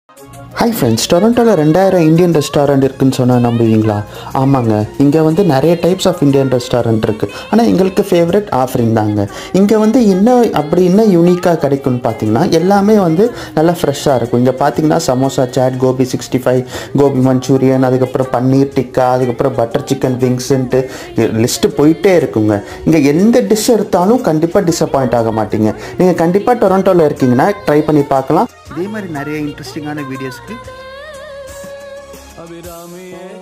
hi friends டொரண்டோவில் ரெண்டாயிரம் Indian restaurant இருக்குன்னு சொன்னால் நம்புவீங்களா ஆமாங்க இங்கே வந்து நிறைய டைப்ஸ் ஆஃப் இந்தியன் ரெஸ்டாரண்ட் இருக்குது ஆனால் எங்களுக்கு ஃபேவரட் ஆஃபரிங் தாங்க இங்கே வந்து என்ன அப்படி என்ன யூனிக்காக கிடைக்கும்னு பார்த்தீங்கன்னா எல்லாமே வந்து நல்லா ஃப்ரெஷ்ஷாக இருக்கும் இங்கே பார்த்தீங்கன்னா சமோசா சாட் கோபி சிக்ஸ்டி ஃபைவ் கோபி மஞ்சூரியன் அதுக்கப்புறம் பன்னீர் டிக்கா அதுக்கப்புறம் பட்டர் சிக்கன் விங்ஸுன்ட்டு லிஸ்ட்டு போயிட்டே இருக்குங்க இங்கே எந்த டிஷ் எடுத்தாலும் கண்டிப்பாக டிசப்பாயிண்ட் ஆக மாட்டீங்க நீங்கள் கண்டிப்பாக டொரண்டோவில் இருக்கீங்கன்னா ட்ரை பண்ணி பார்க்கலாம் இதே மாதிரி நிறைய இன்ட்ரெஸ்டிங்கான வீடியோஸ்க்கு